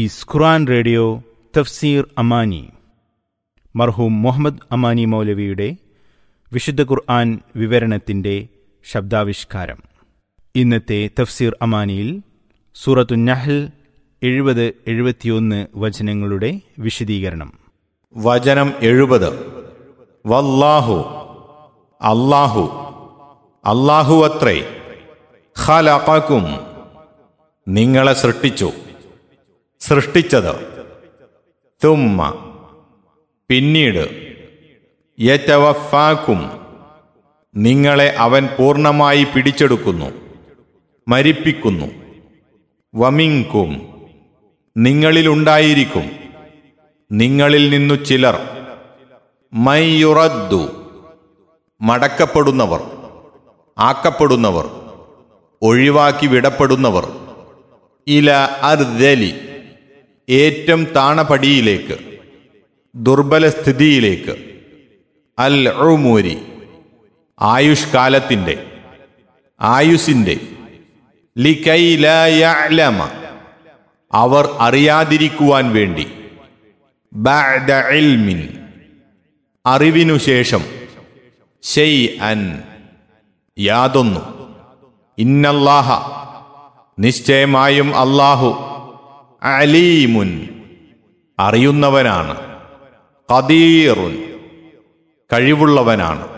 piece ഖുറാൻ radio തഫ്സീർ അമാനി മർഹൂം മുഹമ്മദ് അമാനി മൗലവിയുടെ വിശുദ്ധ ഖുർആൻ വിവരണത്തിൻ്റെ ശബ്ദാവിഷ്കാരം ഇന്നത്തെ തഫ്സീർ അമാനിയിൽ സൂറത്തു നഹൽ എഴുപത് എഴുപത്തിയൊന്ന് വചനങ്ങളുടെ വിശദീകരണം വചനം എഴുപത് വല്ലാഹു അല്ലാഹു അല്ലാഹു അത്രേ ഖലഖക്കും നിങ്ങളെ സൃഷ്ടിച്ചു സൃഷ്ടിച്ചത് തുമ്മ പിന്നീട് യറ്റവഫാക്കും നിങ്ങളെ അവൻ പൂർണ്ണമായി പിടിച്ചെടുക്കുന്നു മരിപ്പിക്കുന്നു വമിങ്കും നിങ്ങളിലുണ്ടായിരിക്കും നിങ്ങളിൽ നിന്നു ചിലർ മൈയുറദ്ദു മടക്കപ്പെടുന്നവർ ആക്കപ്പെടുന്നവർ ഒഴിവാക്കി വിടപ്പെടുന്നവർ ഇല അർദലി ഏറ്റം താണപടിയിലേക്ക് ദുർബല സ്ഥിതിയിലേക്ക് അൽ ഉമൂരി ആയുഷ്കാലത്തിൻ്റെ ആയുസിൻ്റെ ലിക്കൈലമ അവർ അറിയാതിരിക്കുവാൻ വേണ്ടി ബഅദ ഇൽമിൻ അറിവിനു ശേഷം ഷെയ് അൻ യാതൊന്നു ഇന്നല്ലാഹ നിശ്ചയമായും അല്ലാഹു അലീമുൻ അറിയുന്നവനാണ് കദീറുൻ കഴിവുള്ളവനാണ്